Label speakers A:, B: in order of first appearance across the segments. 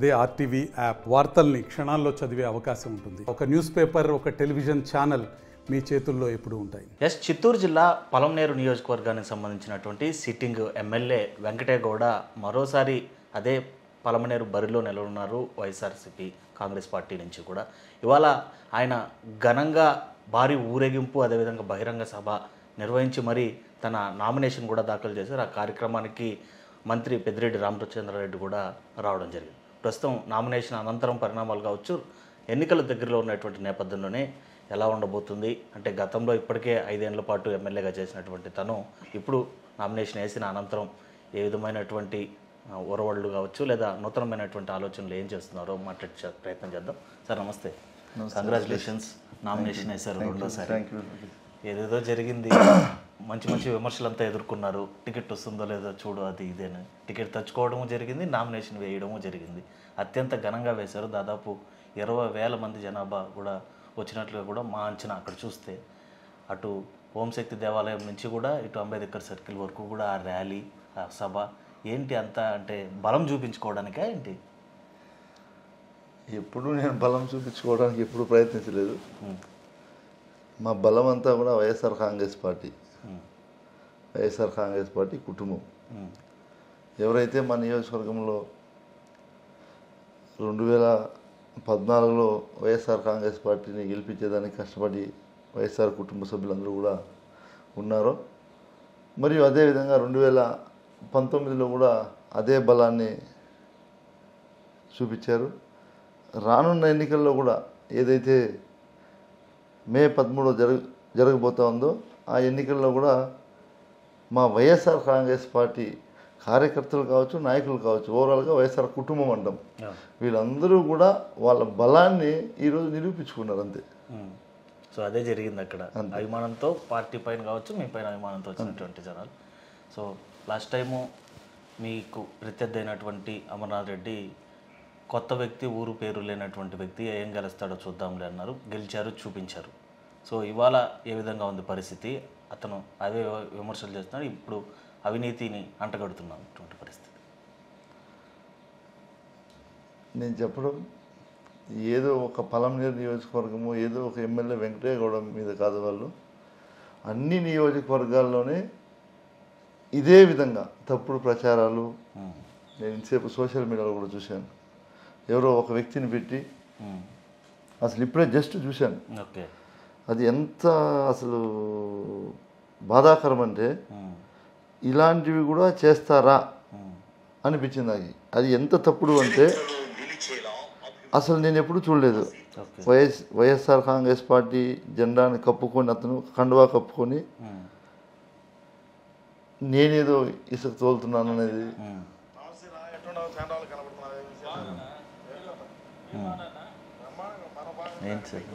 A: అదే RTV app వార్తల్ని క్షణాల్లో చదివే అవకాశం ఉంటుంది ఒక న్యూస్ పేపర్ ఒక టెలివిజన్ ఛానల్ మీ చేతుల్లో ఎప్పుడూ ఉంటాయి
B: ఎస్ చిత్తూరు జిల్లా పలంనేరు నియోజకవర్గానికి సంబంధించినటువంటి సిట్టింగ్ ఎమ్మెల్యే వెంకటేగౌడ మరోసారి అదే పలమనేరు బరిలో నిలవన్నారు వైఎస్ఆర్సీపీ కాంగ్రెస్ పార్టీ నుంచి కూడా ఇవాళ ఆయన ఘనంగా భారీ ఊరేగింపు అదేవిధంగా బహిరంగ సభ నిర్వహించి మరి తన నామినేషన్ కూడా దాఖలు చేశారు ఆ కార్యక్రమానికి మంత్రి పెద్దిరెడ్డి రామచంద్రారెడ్డి కూడా రావడం జరిగింది ప్రస్తుతం నామినేషన్ అనంతరం పరిణామాలు కావచ్చు ఎన్నికల దగ్గరలో ఉన్నటువంటి నేపథ్యంలోనే ఎలా ఉండబోతుంది అంటే గతంలో ఇప్పటికే ఐదేళ్ల పాటు ఎమ్మెల్యేగా చేసినటువంటి తను ఇప్పుడు నామినేషన్ వేసిన అనంతరం ఏ విధమైనటువంటి ఆ, ఒరవళ్ళు కావచ్చు లేదా నూతనమైనటువంటి ఆలోచనలు ఏం చేస్తున్నారో మాట్లాడే ప్రయత్నం చేద్దాం సార్ నమస్తే కంగ్రాచులేషన్స్ నామినేషన్ వేశారు రెండోసారి ఏదేదో జరిగింది మంచి మంచి విమర్శలంతా ఎదుర్కొన్నారు టికెట్ వస్తుందో లేదో చూడు అది ఇదేని టికెట్ తెచ్చుకోవడము జరిగింది నామినేషన్ వేయడము జరిగింది అత్యంత ఘనంగా వేశారు దాదాపు ఇరవై వేల మంది జనాభా కూడా వచ్చినట్లుగా కూడా మా అంచనా అక్కడ చూస్తే అటు హోంశక్తి దేవాలయం నుంచి కూడా ఇటు అంబేద్కర్ సర్కిల్ వరకు కూడా ఆ ర్యాలీ ఆ సభ ఏంటి అంత అంటే బలం చూపించుకోవడానికా ఏంటి
C: ఎప్పుడు నేను బలం చూపించుకోవడానికి ఎప్పుడు ప్రయత్నించలేదు మా బలం అంతా కూడా YSR Congress party YSR Congress party కుటుంబం
B: ఉమ్,
C: ఎవరైతే మా నియోజకవర్గంలో రెండు వేల పద్నాలుగులో వైఎస్ఆర్ కాంగ్రెస్ పార్టీని గెలిపించేదానికి కష్టపడి వైఎస్ఆర్ కుటుంబ సభ్యులందరూ కూడా ఉన్నారో మరియు అదేవిధంగా రెండు వేల పంతొమ్మిదిలో కూడా అదే బలాన్ని చూపించారు రానున్న ఎన్నికల్లో కూడా ఏదైతే మే పదమూడో జరగ జరగబోతా ఉందో ఆ ఎన్నికల్లో కూడా మా వైఎస్ఆర్ కాంగ్రెస్ పార్టీ కార్యకర్తలు కావచ్చు నాయకులు కావచ్చు ఓవరాల్గా వైఎస్ఆర్ కుటుంబం అంటాం
B: అవును.
C: వీళ్ళందరూ కూడా వాళ్ళ బలాన్ని ఈరోజు నిరూపించుకున్నారు అంతే
B: ఉమ్. సో అదే జరిగింది అక్కడ అభిమానంతో పార్టీ పైన కావచ్చు మీ పైన అభిమానంతో వచ్చినటువంటి జనాలు సో లాస్ట్ టైము మీకు ప్రత్యర్థి అయినటువంటి అమర్నాథ్ రెడ్డి కొత్త వ్యక్తి ఊరు పేరు లేనటువంటి వ్యక్తి ఏం గెలుస్తాడో చూద్దాంలే అన్నారు గెలిచారు చూపించారు సో ఇవాళ ఏ విధంగా ఉంది పరిస్థితి అతను అవే విమర్శలు చేస్తున్నాడు ఇప్పుడు అవినీతిని అంటగడుతున్నటువంటి పరిస్థితి
C: నేను చెప్పడం ఏదో ఒక పలంనేరు నియోజకవర్గము ఏదో ఒక ఎమ్మెల్యే వెంకటేగౌడ మీద కాదు వాళ్ళు అన్ని నియోజకవర్గాల్లోనే ఇదే విధంగా తప్పుడు ప్రచారాలు
B: ఉమ్.
C: నేను ఇంతసేపు సోషల్ మీడియాలో కూడా చూశాను ఎవరో ఒక వ్యక్తిని పెట్టి
B: ఉమ్.
C: అసలు ఇప్పుడే జస్ట్ చూశాను
B: ఓకే
C: అది ఎంత అసలు బాధాకరం అంటే
B: ఉమ్.
C: ఇలాంటివి కూడా చేస్తారా
B: ఉమ్.
C: అనిపించింది నాకు అది ఎంత తప్పుడు అంటే అసలు నేను ఎప్పుడు చూడలేదు
B: okay
C: YS YSR Congress party జెండాని కప్పుకొని అతను కండువా కప్పుకొని
B: ఉమ్.
C: నేనేదో ఇసుక తోలుతున్నాను అనేది
B: ఉమ్. ఏంటి సార్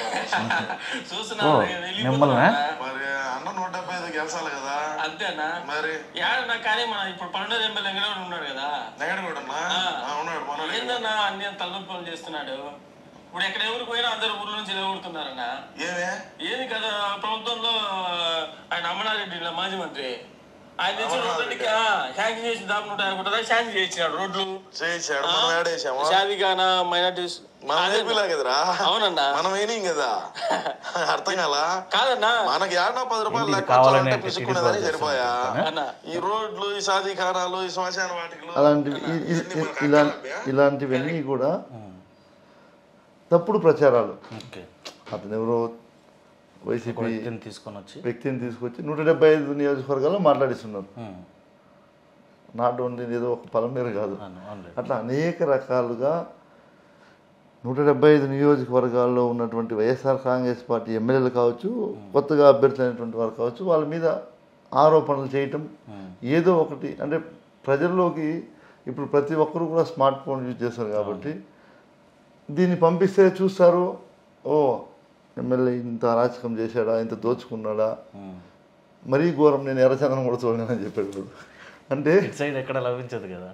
B: ఓ మిమ్మల్ని
D: మరి అన్న నూట డెబ్బై ఐదు గెలిచాలి కదా
E: అంతేనా
D: మరి
E: యాడన్నా కానీ మన ఇప్పుడు పన్నెండు ఎమ్మెల్యే వెంకటరావు ఉన్నాడు కదా
D: నెగడు కూడా ఉన్నాడు మనోడు
E: ఏందన్నా అన్ని తలనొప్పులు చేస్తున్నాడు ఇప్పుడు ఎక్కడ ఎవరికి పోయినా అందరు ఊర్ల నుంచి నిలబడుతున్నారన్న
D: ఏమే
E: ఏది కదా ప్రభుత్వంలో ఆయన అమరారెడ్డి ఇలా మాజీ మంత్రి ఆయన తెచ్చిన రోడ్లకి శాంక్షన్ చేసిన దాకా నూట యాభై కోట్ల దాకా శాంక్షన్ చేయించినాడు రోడ్లు
D: చేయించాడు మనం ఏడేసాము
E: షాదిగానా మైనార్టీస్
D: మనం నేర్పిలా కదరా
E: అవునన్నా
D: మనం ఏనిం కదా అర్థం కాలా
E: కాదన్నా
D: మనకి ఏడన్నా పది రూపాయలు
B: ఇది
D: లెక్క
B: కావాలని
D: వచ్చాలంటే
B: అంటే
D: పిసుక్కునేదని
B: టీడీపీ
D: సరిపోయా
E: అన్న
D: ఈ రోడ్లు ఈ సాధికారాలు ఈ శ్మశాన వాటికలు
C: అలాంటివి ఇ- ఇ- ఇ- ఇలా ఇలాంటివన్నీ కూడా తప్పుడు ప్రచారాలు
B: ఓకే
C: అతను ఎవరో వైసీపీ
B: వ్యక్తిని తీసుకొని వచ్చి
C: వ్యక్తిని తీసుకొచ్చి నూట డెబ్బై ఐదు నియోజకవర్గాల్లో మాట్లాడిస్తున్నారు
B: ఉమ్.
C: నాట్ ఓన్లీ ఏదో ఒక పలమేరు కాదు
B: అవును అవునులే.
C: అట్లా అనేక రకాలుగా నూట డెబ్బై ఐదు నియోజకవర్గాల్లో ఉన్నటువంటి వైఎస్ఆర్ కాంగ్రెస్ పార్టీ ఎమ్మెల్యేలు కావచ్చు కొత్తగా అభ్యర్థులు అయినటువంటి వారు కావచ్చు వాళ్ళ మీద ఆరోపణలు చేయటం ఏదో ఒకటి అంటే ప్రజల్లోకి ఇప్పుడు ప్రతి ఒక్కరు కూడా స్మార్ట్ ఫోన్ యూజ్ చేస్తారు కాబట్టి దీన్ని పంపిస్తే చూస్తారు ఓ ఎమ్మెల్యే ఇంత అరాచకం చేశాడా ఇంత దోచుకున్నాడా
B: ఉమ్.
C: మరీ ఘోరం నేను ఎర్రచందనం కూడా చూడలేనని చెప్పాడు ఇప్పుడు. అంటే
B: ఇటు సైడ్ ఎక్కడ లభించదు కదా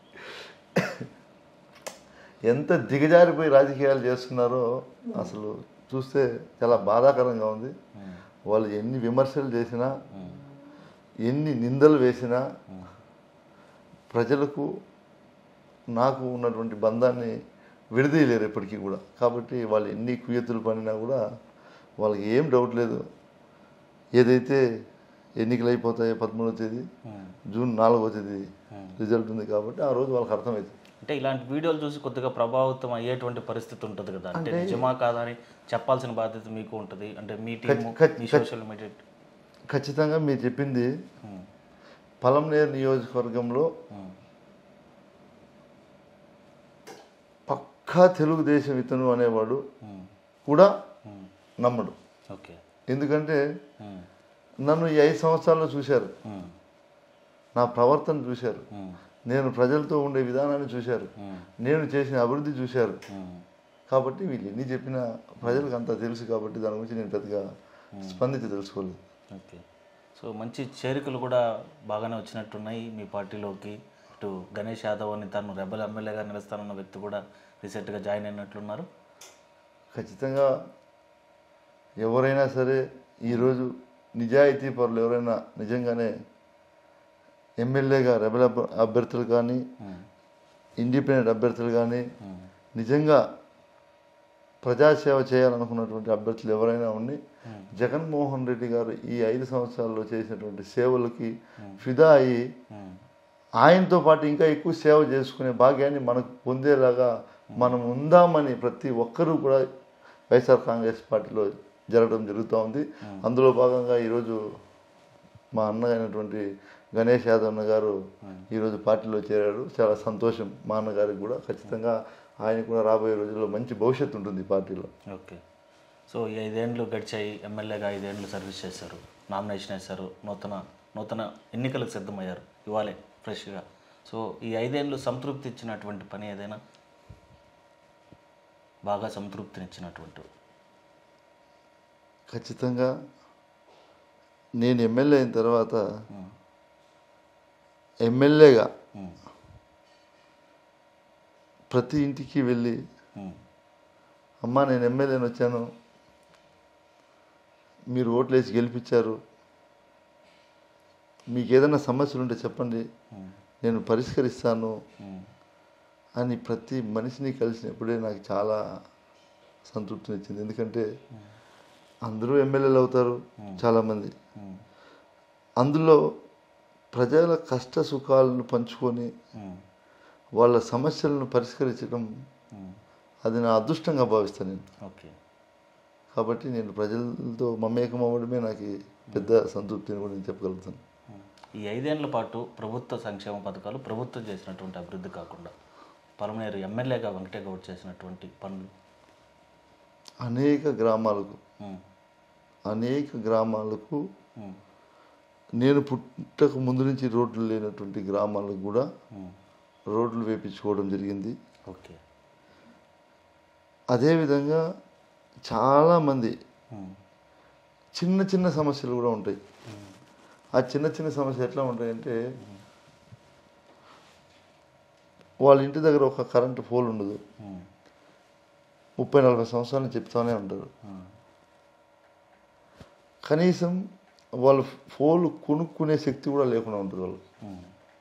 C: ఎంత దిగజారిపోయి రాజకీయాలు చేస్తున్నారో అసలు చూస్తే చాలా బాధాకరంగా ఉంది వాళ్ళు ఎన్ని విమర్శలు చేసినా ఎన్ని నిందలు వేసినా ప్రజలకు నాకు ఉన్నటువంటి బంధాన్ని విడదీయలేరు ఎప్పటికీ కూడా కాబట్టి వాళ్ళు ఎన్ని కుయ్యతులు పడినా కూడా వాళ్ళకి ఏం డౌట్ లేదు ఏదైతే ఎన్నికలు అయిపోతాయో పదమూడవ తేదీ జూన్ నాలుగవ తేదీ రిజల్ట్ ఉంది కాబట్టి ఆ రోజు వాళ్ళకి అర్థమవుతుంది
B: అంటే ఇలాంటి వీడియోలు చూసి కొద్దిగా ప్రభావితం అయ్యేటువంటి పరిస్థితి ఉంటుంది కదా అంటే నిజమా కాదా అని చెప్పాల్సిన బాధ్యత మీకు ఉంటుంది అంటే మీ టీము
C: ఖచ్-
B: మీ
C: ఖచ్-
B: సోషల్ మీడియా
C: ఖచ్చితంగా మీరు చెప్పింది పలంనేరు నియోజకవర్గంలో పక్కా తెలుగుదేశం ఇతను అనేవాడు కూడా నమ్మడు
B: ఓకే
C: ఎందుకంటే నన్ను ఈ ఐదు సంవత్సరాల్లో చూశారు నా ప్రవర్తన చూశారు నేను ప్రజలతో ఉండే విధానాన్ని చూశారు నేను చేసిన అభివృద్ధి చూశారు కాబట్టి వీళ్ళు ఎన్ని చెప్పినా ప్రజలకు అంతా తెలుసు కాబట్టి దాని గురించి నేను పెద్దగా స్పందించి తెలుసుకోలేదు
B: ఓకే సో మంచి చేరికలు కూడా బాగానే వచ్చినట్టున్నాయి మీ పార్టీలోకి ఇటు గణేష్ యాదవ్ అని తను రెబల్ ఎమ్మెల్యేగా నిలుస్తానన్న వ్యక్తి కూడా రీసెంట్గా జాయిన్ అయినట్లున్నారు
C: ఖచ్చితంగా ఎవరైనా సరే ఈరోజు నిజాయితీ పరులు ఎవరైనా నిజంగానే ఎమ్మెల్యేగా రెబల్ అభ్య- అభ్యర్థులు కానీ ఇండిపెండెంట్ అభ్యర్థులు కానీ నిజంగా ప్రజాసేవ చేయాలనుకున్నటువంటి అభ్యర్థులు ఎవరైనా ఉండి జగన్మోహన్ రెడ్డి గారు ఈ ఐదు సంవత్సరాల్లో చేసినటువంటి సేవలకి ఫిదా అయ్యి ఆయనతో పాటు ఇంకా ఎక్కువ సేవ చేసుకునే భాగ్యాన్ని మనకు పొందేలాగా మనం ఉందామని ప్రతి ఒక్కరూ కూడా వైఎస్ఆర్ కాంగ్రెస్ పార్టీలో జరగడం జరుగుతూ ఉంది అందులో భాగంగా ఈరోజు మా అన్న అయినటువంటి గణేష్ యాదవ్ అన్న గారు ఈరోజు పార్టీలో చేరారు చాలా సంతోషం మా అన్నగారికి కూడా ఖచ్చితంగా ఆయన కూడా రాబోయే రోజుల్లో మంచి భవిష్యత్తు ఉంటుంది ఈ పార్టీలో
B: ఓకే సో ఈ ఐదేండ్లు గడిచాయి ఎమ్మెల్యేగా ఐదేండ్లు సర్వీస్ చేశారు నామినేషన్ వేశారు నూతన నూతన ఎన్నికలకు సిద్ధమయ్యారు ఇవాళే ఫ్రెష్గా సో ఈ ఐదేండ్లు సంతృప్తి ఇచ్చినటువంటి పని ఏదైనా బాగా సంతృప్తినిచ్చినటువంటి
C: ఖచ్చితంగా నేను ఎమ్మెల్యే అయిన తర్వాత ఎమ్మెల్యేగా
B: ఉమ్,
C: ప్రతి ఇంటికి వెళ్ళి
B: ఉమ్,
C: అమ్మా నేను ఎమ్మెల్యేని వచ్చాను మీరు ఓట్లేసి గెలిపించారు మీకు ఏదైనా సమస్యలు ఉంటే చెప్పండి నేను పరిష్కరిస్తాను
B: ఉమ్,
C: అని ప్రతి మనిషిని కలిసినప్పుడే నాకు చాలా సంతృప్తినిచ్చింది ఎందుకంటే అందరూ ఎమ్మెల్యేలు అవుతారు చాలామంది
B: ఉమ్,
C: అందులో ప్రజల కష్ట సుఖాలను పంచుకొని
B: ఉమ్,
C: వాళ్ళ సమస్యలను పరిష్కరించడం
B: ఉమ్,
C: అది నా అదృష్టంగా భావిస్తాను నేను
B: ఓకే
C: కాబట్టి నేను ప్రజలతో మమేకం అవ్వడమే నాకు ఈ పెద్ద సంతృప్తిని కూడా నేను చెప్పగలుగుతాను
B: ఈ ఐదేళ్ల పాటు ప్రభుత్వ సంక్షేమ పథకాలు ప్రభుత్వం చేసినటువంటి అభివృద్ధి కాకుండా పలమనేరు ఎమ్మెల్యేగా వెంకటగౌడ్ చేసినటువంటి పనులు
C: అనేక గ్రామాలకు
B: ఉమ్,
C: అనేక గ్రామాలకు
B: ఉమ్,
C: నేను పుట్టక ముందు నుంచి రోడ్లు లేనటువంటి గ్రామాలకు కూడా
B: ఉమ్,
C: రోడ్లు వేపించుకోవడం జరిగింది
B: ఓకే
C: అదేవిధంగా చాలామంది
B: ఉమ్,
C: చిన్న చిన్న సమస్యలు కూడా ఉంటాయి ఆ చిన్న చిన్న సమస్యలు ఎట్లా ఉంటాయంటే వాళ్ళ ఇంటి దగ్గర ఒక కరెంటు పోల్ ఉండదు
B: ఉమ్,
C: ముప్పై నలభై సంవత్సరాలు చెప్తానే ఉంటారు
B: ఉమ్,
C: కనీసం వాళ్ళు ఫోన్ కొనుక్కునే శక్తి కూడా లేకుండా ఉంటుంది వాళ్ళు
B: ఉమ్,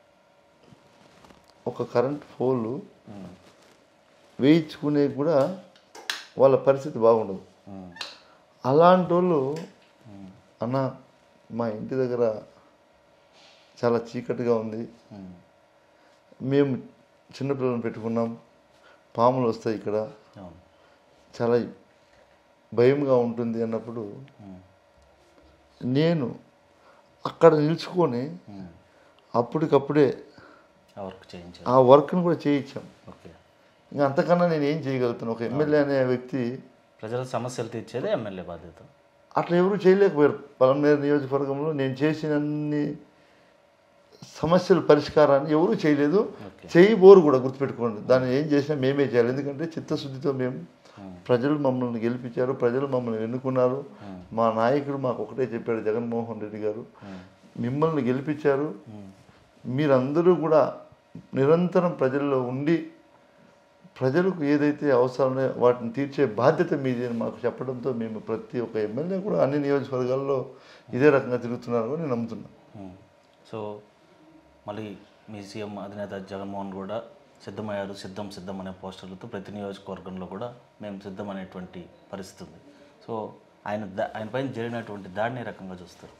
C: ఒక కరెంట్ ఫోన్లు
B: ఉమ్,
C: వేయించుకునే కూడా వాళ్ళ పరిస్థితి బాగుండదు
B: ఉమ్,
C: అలాంటి వాళ్ళు అన్న మా ఇంటి దగ్గర చాలా చీకటిగా ఉంది
B: ఉమ్,
C: మేము చిన్నపిల్లలను పెట్టుకున్నాం పాములు వస్తాయి ఇక్కడ
B: అవును
C: చాలా భయంగా ఉంటుంది అన్నప్పుడు
B: ఉమ్,
C: నేను అక్కడ నిల్చుకొని
B: ఉమ్,
C: అప్పటికప్పుడే
B: ఆ వర్క్ చేయించారు
C: ఆ వర్క్ను కూడా చేయించాం
B: ఓకే
C: ఇంకా అంతకన్నా నేను ఏం చేయగలుగుతాను ఒక ఎమ్మెల్యే అనే వ్యక్తి
B: ప్రజల సమస్యలు తీర్చేదే ఎమ్మెల్యే బాధ్యత
C: అట్లా ఎవరు చేయలేకపోయారు పలమనేరు నియోజకవర్గంలో నేను చేసినన్ని సమస్యల పరిష్కారాన్ని ఎవరూ చేయలేదు చేయబోరు కూడా గుర్తుపెట్టుకోండి దాన్ని ఏం చేసినా మేమే చేయాలి ఎందుకంటే చిత్తశుద్ధితో మేము ప్రజలు మమ్మల్ని గెలిపించారు ప్రజలు మమ్మల్ని ఎన్నుకున్నారు మా నాయకుడు మాకు ఒకటే చెప్పాడు జగన్మోహన్ రెడ్డి గారు మిమ్మల్ని గెలిపించారు మీరందరూ కూడా నిరంతరం ప్రజల్లో ఉండి ప్రజలకు ఏదైతే అవసరమో వాటిని తీర్చే బాధ్యత మీది అని మాకు చెప్పడంతో మేము ప్రతి ఒక్క ఎమ్మెల్యే కూడా అన్ని నియోజకవర్గాల్లో ఇదే రకంగా తిరుగుతున్నారు అని నమ్ముతున్నాను
B: ఉమ్. సో మళ్ళీ మీ సీఎం అధినేత జగన్మోహన్ కూడా సిద్ధమయ్యారు సిద్ధం సిద్ధం అనే పోస్టర్లతో ప్రతి నియోజకవర్గంలో కూడా మేము సిద్ధం అనేటువంటి పరిస్థితి ఉంది సో ఆయన దా ఆయన పైన జరిగినటువంటి దాడిని ఏ రకంగా చూస్తారు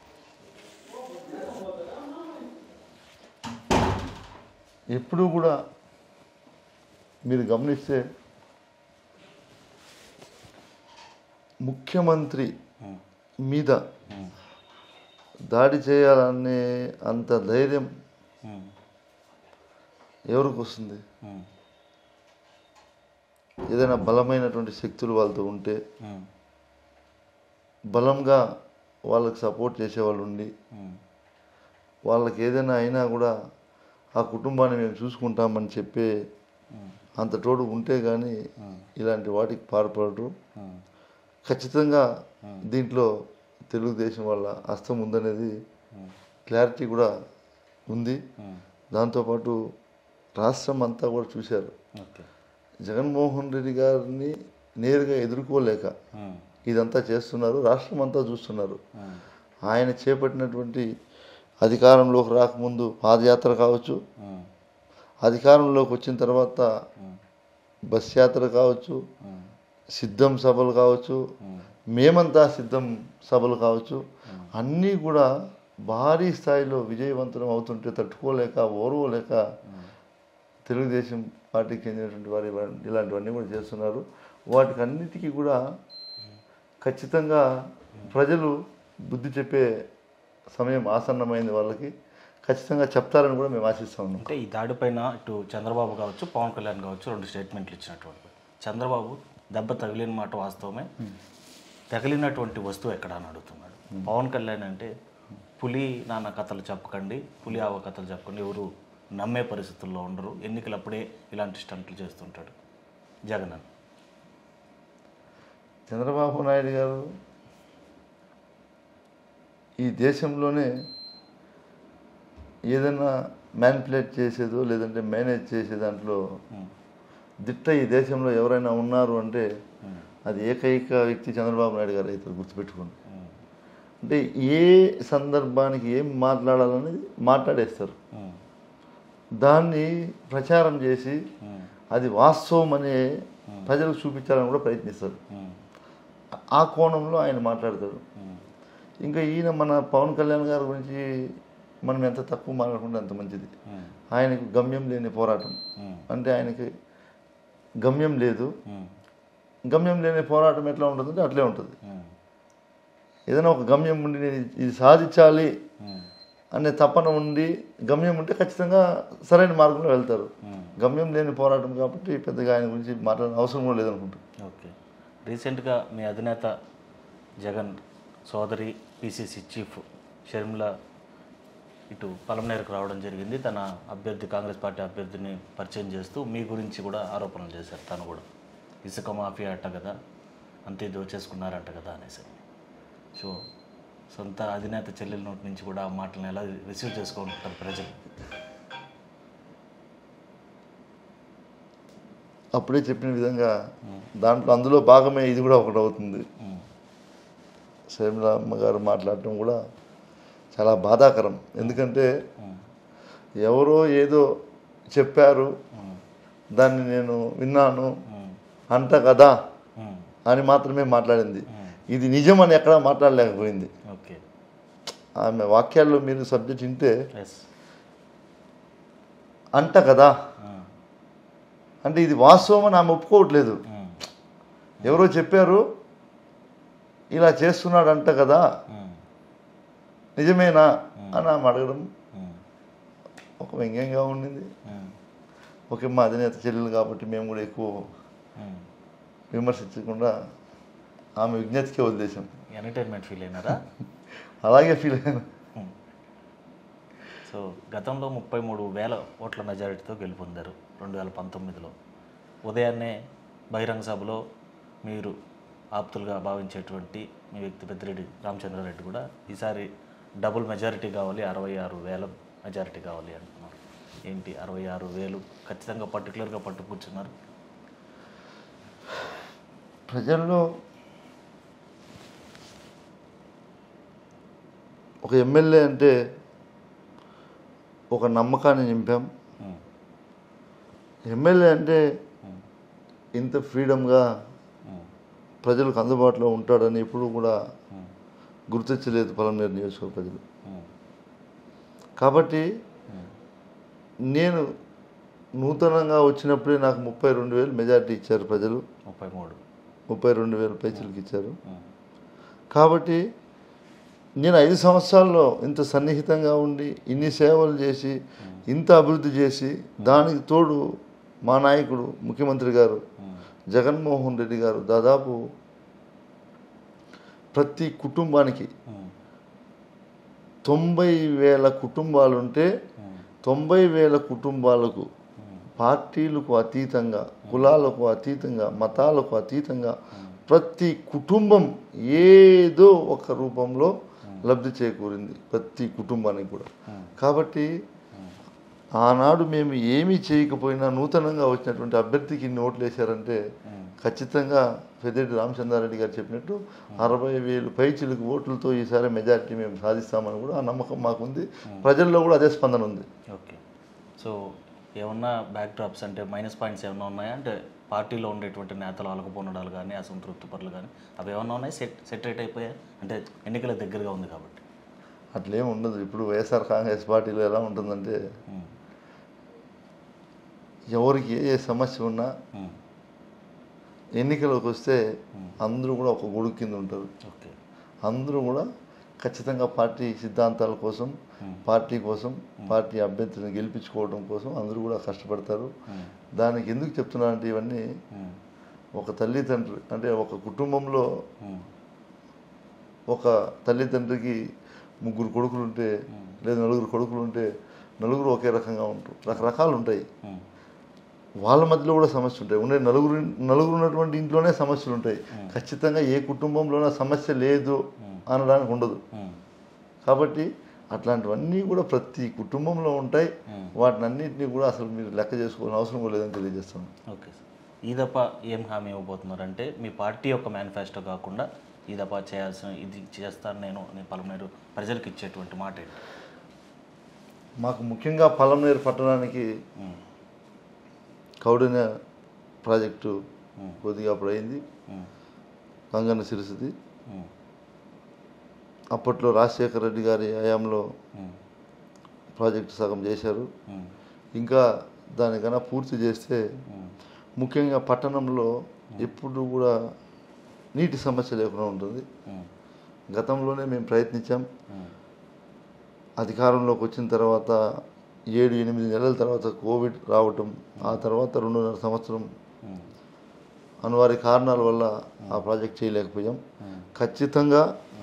C: ఎప్పుడూ కూడా మీరు గమనిస్తే ముఖ్యమంత్రి మీద దాడి చేయాలనే అంత ధైర్యం
B: ఉమ్,
C: ఎవరికి వస్తుంది
B: ఉమ్,
C: ఏదైనా బలమైనటువంటి శక్తులు వాళ్ళతో ఉంటే
B: ఉమ్,
C: బలంగా వాళ్ళకి సపోర్ట్ చేసేవాళ్ళు ఉండి
B: ఉమ్,
C: వాళ్ళకి ఏదైనా అయినా కూడా ఆ కుటుంబాన్ని మేము చూసుకుంటామని చెప్పే అంత తోడు ఉంటే కానీ ఇలాంటి వాటికి పాల్పడరు
B: ఉమ్,
C: ఖచ్చితంగా దీంట్లో తెలుగుదేశం వాళ్ళ హస్తం ఉందనేది క్లారిటీ కూడా ఉంది
B: ఉమ్,
C: దాంతోపాటు రాష్ట్రం అంతా కూడా చూశారు
B: ఓకే
C: జగన్మోహన్ రెడ్డి గారిని నేరుగా ఎదుర్కోలేక
B: ఉమ్,
C: ఇదంతా చేస్తున్నారు రాష్ట్రం అంతా చూస్తున్నారు
B: ఉమ్,
C: ఆయన చేపట్టినటువంటి అధికారంలోకి రాకముందు పాదయాత్ర కావచ్చు
B: ఉమ్,
C: అధికారంలోకి వచ్చిన తర్వాత బస్ యాత్ర కావచ్చు
B: ఉమ్,
C: సిద్ధం సభలు కావచ్చు మేమంతా సిద్ధం సభలు కావచ్చు అన్నీ కూడా భారీ స్థాయిలో విజయవంతం అవుతుంటే తట్టుకోలేక ఓర్వలేక తెలుగుదేశం పార్టీకి చెందినటువంటి వారు ఇవ- ఇలాంటివన్నీ కూడా చేస్తున్నారు వాటికి అన్నిటికీ కూడా ఖచ్చితంగా ప్రజలు బుద్ధి చెప్పే సమయం ఆసన్నమైంది వాళ్ళకి ఖచ్చితంగా చెప్తారని కూడా మేము ఆశిస్తా ఉన్నాం
B: అంటే ఈ దాడిపైన ఇటు చంద్రబాబు కావచ్చు పవన్ కళ్యాణ్ కావచ్చు రెండు స్టేట్మెంట్లు ఇచ్చినటువంటి చంద్రబాబు దెబ్బ తగిలిన మాట వాస్తవమే తగిలినటువంటి వస్తువు ఎక్కడ అని అడుగుతున్నాడు పవన్ కళ్యాణ్ అంటే పులి నాన్న కథలు చెప్పకండి పులి ఆవ కథలు చెప్పకండి ఎవరు నమ్మే పరిస్థితుల్లో ఉండరు ఎన్నికలప్పుడే ఇలాంటి స్టంట్లు చేస్తుంటాడు జగన్ అని
C: చంద్రబాబు నాయుడు గారు ఈ దేశంలోనే ఏదైనా మ్యానిపులేట్ చేసేదో లేదంటే మేనేజ్ చేసే దాంట్లో దిట్ట ఈ దేశంలో ఎవరైనా ఉన్నారు అంటే అది ఏకైక వ్యక్తి చంద్రబాబు నాయుడు గారు అయితే గుర్తుపెట్టుకోండి అంటే ఏ సందర్భానికి ఏం మాట్లాడాలనేది మాట్లాడేస్తారు
B: ఉమ్,
C: దాన్ని ప్రచారం చేసి అది వాస్తవం అనే ప్రజలకు చూపించాలని కూడా ప్రయత్నిస్తారు
B: ఉమ్,
C: ఆ కోణంలో ఆయన మాట్లాడతాడు
B: ఉమ్,
C: ఇంకా ఈయన మన పవన్ కళ్యాణ్ గారి గురించి మనం ఎంత తక్కువ మాట్లాడుకుంటే అంత మంచిది
B: ఉమ్,
C: ఆయనకు గమ్యం లేని పోరాటం
B: ఉమ్,
C: అంటే ఆయనకి గమ్యం లేదు
B: ఉమ్,
C: గమ్యం లేని పోరాటం ఎట్లా ఉంటుందంటే అట్లే ఉంటుంది
B: ఉమ్,
C: ఏదైనా ఒక గమ్యం ఉండి నేను ఇది సాధించాలి
B: ఉమ్,
C: అనే తపన ఉండి గమ్యం ఉంటే ఖచ్చితంగా సరైన మార్గంలో వెళ్తారు గమ్యం లేని పోరాటం కాబట్టి పెద్దగా ఆయన గురించి మాట్లాడిన అవసరం కూడా లేదనుకుంటా
B: ఓకే రీసెంట్గా మీ అధినేత జగన్ సోదరి పిసిసి చీఫ్ షర్మిల ఇటు పలమనేరుకు రావడం జరిగింది తన అభ్యర్థి కాంగ్రెస్ పార్టీ అభ్యర్థిని పరిచయం చేస్తూ మీ గురించి కూడా ఆరోపణలు చేశారు తను కూడా ఇసుక మాఫియా అట్ట కదా అంతే దోచేసుకున్నారంట కదా అనేసి సో సొంత అధినేత చెల్లెల నోటి నుంచి కూడా ఆ మాటలను ఎలా రిసీవ్ చేసుకుంటారు ప్రజలు
C: అప్పుడే చెప్పిన విధంగా దాంట్లో అందులో భాగమే ఇది కూడా ఒకటి అవుతుంది
B: ఉమ్,
C: షర్మిల అమ్మగారు మాట్లాడటం కూడా చాలా బాధాకరం ఎందుకంటే ఎవరో ఏదో చెప్పారు దాన్ని నేను విన్నాను అంట కదా
B: ఉమ్,
C: అని మాత్రమే మాట్లాడింది ఇది నిజం అని ఎక్కడా మాట్లాడలేకపోయింది
B: ఓకే
C: ఆమె వాక్యాల్లో మీరు సబ్జెక్ట్ వింటే
B: ఎస్
C: అంట కదా అంటే ఇది వాస్తవం అని ఆమె ఒప్పుకోవట్లేదు ఎవరో చెప్పారు ఇలా చేస్తున్నాడు అంట కదా నిజమేనా అని ఆమె అడగడం ఒక వ్యంగ్యంగా ఉండింది ఓకే మా అధినేత చెల్లెలు కాబట్టి మేము కూడా ఎక్కువ విమర్శించకుండా ఆమె విజ్ఞతకే వదిలేసాం
B: ఎంటర్టైన్మెంట్ ఫీల్ అయినారా
C: అలాగే ఫీల్ అయ్యాను
B: సో గతంలో ముప్పై మూడు వేల ఓట్ల మెజారిటీతో గెలుపొందారు రెండు వేల పంతొమ్మిదిలో ఉదయాన్నే బహిరంగ సభలో మీరు ఆప్తులుగా భావించేటువంటి మీ వ్యక్తి పెద్దిరెడ్డి రామచంద్రారెడ్డి కూడా ఈసారి డబుల్ మెజారిటీ కావాలి అరవై ఆరు వేల మెజారిటీ కావాలి అంటున్నారు ఏంటి అరవై ఆరు వేలు ఖచ్చితంగా పర్టికులర్గా పట్టు కూర్చున్నారు
C: ప్రజల్లో ఒక ఎమ్మెల్యే అంటే ఒక నమ్మకాన్ని నింపాం
B: ఉమ్,
C: ఎమ్మెల్యే అంటే ఇంత ఫ్రీడమ్గా
B: ఉమ్,
C: ప్రజలకు అందుబాటులో ఉంటాడని ఎప్పుడు కూడా గుర్తించలేదు పలమనేరు నియోజకవర్గ ప్రజలు
B: ఉమ్,
C: కాబట్టి నేను నూతనంగా వచ్చినప్పుడే నాకు ముప్పై రెండు వేలు మెజారిటీ ఇచ్చారు ప్రజలు
B: ముప్పై మూడు
C: ముప్పై రెండు వేలు పైసలకి ఇచ్చారు
B: ఉమ్,
C: కాబట్టి నేను ఐదు సంవత్సరాల్లో ఇంత సన్నిహితంగా ఉండి ఇన్ని సేవలు చేసి ఇంత అభివృద్ధి చేసి దానికి తోడు మా నాయకుడు ముఖ్యమంత్రి గారు జగన్మోహన్ రెడ్డి గారు దాదాపు ప్రతి కుటుంబానికి
B: ఉమ్,
C: తొంభై వేల కుటుంబాలుంటే తొంభై వేల కుటుంబాలకు పార్టీలకు అతీతంగా కులాలకు అతీతంగా మతాలకు అతీతంగా ప్రతి కుటుంబం ఏదో ఒక రూపంలో లబ్ధి చేకూరింది ప్రతి కుటుంబానికి కూడా కాబట్టి ఆనాడు మేము ఏమీ చేయకపోయినా నూతనంగా వచ్చినటువంటి అభ్యర్థికి ఇన్ని ఓట్లు వేశారంటే ఖచ్చితంగా పెద్దిరెడ్డి రామచంద్రారెడ్డి గారు చెప్పినట్టు అరవై వేలు పైచిలకు ఓట్లతో ఈసారి మెజారిటీ మేము సాధిస్తామని కూడా ఆ నమ్మకం మాకుంది ప్రజల్లో కూడా అదే స్పందన ఉంది
B: ఓకే సో ఏమన్నా బ్యాక్ డ్రాప్స్ అంటే మైనస్ పాయింట్స్ ఏమన్నా ఉన్నాయా అంటే పార్టీలో ఉండేటువంటి నేతలు అలకపోనడాలు కానీ అసంతృప్తి పనులు కానీ అవి ఏమన్నా ఉన్నాయి సెట్ సెటరేట్ అయిపోయాయి అంటే ఎన్నికల దగ్గరగా ఉంది కాబట్టి
C: అట్లేం ఉండదు ఇప్పుడు వైఎస్ఆర్ కాంగ్రెస్ పార్టీలో ఎలా ఉంటుందంటే
B: ఉమ్,
C: ఎవరికి ఏ ఏ సమస్య ఉన్నా
B: ఉమ్,
C: ఎన్నికలకు వస్తే అందరూ కూడా ఒక గొడుగు కింద ఉంటారు
B: ఓకే
C: అందరూ కూడా ఖచ్చితంగా పార్టీ సిద్ధాంతాల కోసం పార్టీ కోసం పార్టీ అభ్యర్థిని గెలిపించుకోవడం కోసం అందరూ కూడా కష్టపడతారు దానికి ఎందుకు చెప్తున్నానంటే ఇవన్నీ
B: ఉమ్,
C: ఒక తల్లిదండ్రులు అంటే ఒక కుటుంబంలో
B: ఉమ్,
C: ఒక తల్లిదండ్రికి ముగ్గురు కొడుకులు ఉంటే లేదా నలుగురు కొడుకులు ఉంటే నలుగురు ఒకే రకంగా ఉంటారు రకరకాలు ఉంటాయి
B: ఉమ్,
C: వాళ్ళ మధ్యలో కూడా సమస్యలు ఉంటాయి ఉండే నలుగురు నలుగురు ఉన్నటువంటి ఇంట్లోనే సమస్యలు ఉంటాయి ఖచ్చితంగా ఏ కుటుంబంలోనే సమస్య లేదు అనడానికి ఉండదు
B: ఉమ్,
C: కాబట్టి అట్లాంటివన్నీ కూడా ప్రతి కుటుంబంలో ఉంటాయి వాటిని అన్నింటినీ కూడా అసలు మీరు లెక్క చేసుకోవాల్సిన అవసరం కూడా లేదని తెలియజేస్తాను
B: ఓకే సార్ ఈ దఫా ఏం హామీ ఇవ్వబోతున్నారంటే మీ పార్టీ యొక్క మేనిఫెస్టో కాకుండా ఈ దఫా చేయాల్సిన ఇది చేస్తాను నేను అని పలువురు ప్రజలకు ఇచ్చేటువంటి మాట ఏంటి
C: మాకు ముఖ్యంగా పలంనేరు పట్టణానికి
B: ఉమ్,
C: కౌడిన ప్రాజెక్టు కొద్దిగా అప్పుడు అయింది
B: ఉమ్,
C: గంగన్న సిరిసిది
B: ఉమ్,
C: అప్పట్లో రాజశేఖర రెడ్డి గారి హయాంలో
B: ఉమ్,
C: ప్రాజెక్టు సగం చేశారు
B: ఉమ్,
C: ఇంకా దానికన్నా పూర్తి చేస్తే
B: ఉమ్,
C: ముఖ్యంగా పట్టణంలో ఎప్పుడు కూడా నీటి సమస్య లేకుండా ఉంటుంది
B: ఉమ్,
C: గతంలోనే మేము ప్రయత్నించాం
B: ఉమ్,
C: అధికారంలోకి వచ్చిన తర్వాత ఏడు ఎనిమిది నెలల తర్వాత కోవిడ్ రావటం ఆ తర్వాత రెండున్నర సంవత్సరం
B: ఉమ్,
C: అనివార్య కారణాల వల్ల ఆ ప్రాజెక్ట్ చేయలేకపోయాం ఖచ్చితంగా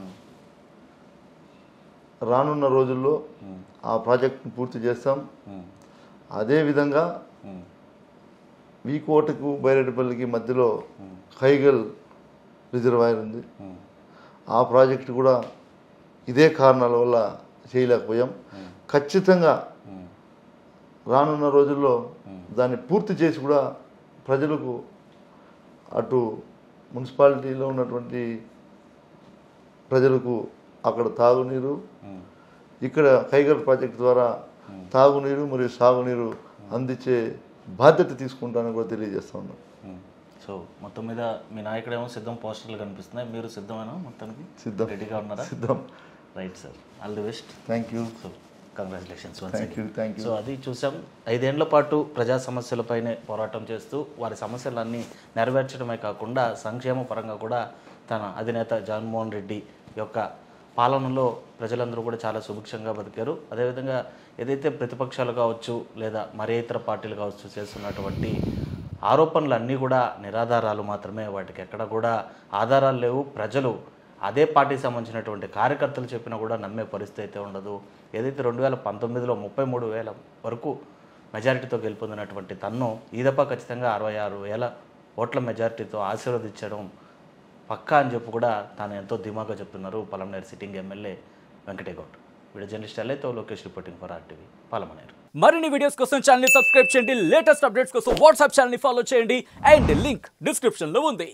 C: రానున్న రోజుల్లో ఆ ప్రాజెక్ట్ను పూర్తి చేస్తాం
B: ఉమ్,
C: అదేవిధంగా
B: ఉమ్,
C: వీకోటకు బైరెడ్డిపల్లికి మధ్యలో ఖైగల్ రిజర్వాయర్ ఉంది
B: ఉమ్,
C: ఆ ప్రాజెక్టు కూడా ఇదే కారణాల వల్ల చేయలేకపోయాం ఖచ్చితంగా
B: ఉమ్,
C: రానున్న రోజుల్లో దాన్ని పూర్తి చేసి కూడా ప్రజలకు అటు మున్సిపాలిటీలో ఉన్నటువంటి ప్రజలకు అక్కడ తాగునీరు
B: ఉమ్.
C: ఇక్కడ కైగర్ ప్రాజెక్ట్ ద్వారా తాగునీరు మరియు సాగునీరు అందించే బాధ్యత తీసుకుంటానని కూడా తెలియజేస్తా ఉన్నాను
B: ఉమ్. సో మొత్తం మీద మీ నాయకుడేమో సిద్ధం పోస్టర్లు కనిపిస్తున్నాయి మీరు సిద్ధమేనా మొత్తానికి
C: సిద్ధం.
B: రెడీగా ఉన్నారా
C: సిద్ధం
B: right sir all the best
C: thank you
B: so congratulations
C: thank you thank you
B: so అది చూసాం ఐదేళ్ల పాటు ప్రజా సమస్యలపైనే పోరాటం చేస్తూ వారి సమస్యలన్నీ నెరవేర్చడమే కాకుండా సంక్షేమ పరంగా కూడా తన అధినేత జగన్మోహన్ రెడ్డి యొక్క పాలనలో ప్రజలందరూ కూడా చాలా సుభిక్షంగా బతికారు అదేవిధంగా ఏదైతే ప్రతిపక్షాలు కావచ్చు లేదా మరే ఇతర పార్టీలు కావచ్చు చేస్తున్నటువంటి ఆరోపణలు అన్నీ కూడా నిరాధారాలు మాత్రమే వాటికి ఎక్కడ కూడా ఆధారాలు లేవు ప్రజలు అదే పార్టీకి సంబంధించినటువంటి కార్యకర్తలు చెప్పినా కూడా నమ్మే పరిస్థితి అయితే ఉండదు ఏదైతే రెండు వేల పంతొమ్మిదిలో ముప్పై మూడు వేల వరకు మెజారిటీతో గెలుపొందినటువంటి తన్ను ఈ దఫా ఖచ్చితంగా అరవై ఆరు వేల ఓట్ల మెజారిటీతో ఆశీర్వదించడం పక్కా అని చెప్పి కూడా తాను ఎంతో ధీమాగా చెప్తున్నారు Palamaneru sitting MLA Venkategowda video journalist ఎల్లైతే Lokesh reporting for RTV Palamaneru
F: మరిన్ని వీడియోస్ కోసం ఛానల్ సబ్స్క్రైబ్ చేయండి లేటెస్ట్ అప్డేట్స్ కోసం వాట్సాప్ ఛానల్ ఫాలో చేయండి అండ్ లింక్ డిస్క్రిప్షన్ లో ఉంది